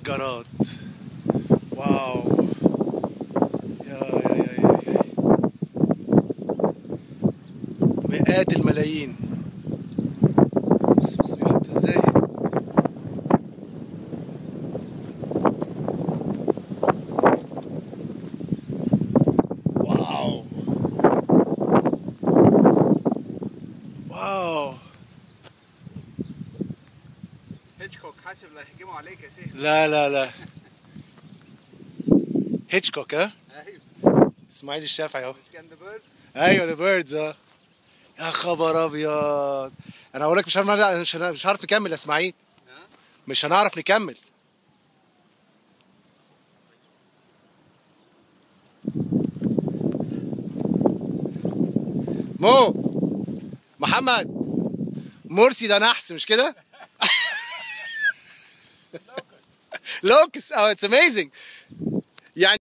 دولارات واو يا يا يا يا يا مئات الملايين بص بص بيحط ازاي واو واو هيتشكوك حاسب لا يهجموا عليك يا سيف لا لا لا هيتشكوك ها ايوه اسماعيل الشافعي اهو مش كان ذا بيردز ايوه ذا بيردز اه يا خبر ابيض انا اقول لك مش هنعرف مش هن- مش هنعرف نكمل يا اسماعيل ها مش هنعرف نكمل مو محمد مرسي ده نحس مش كده؟ لوكس اه اتس اميزنج يعني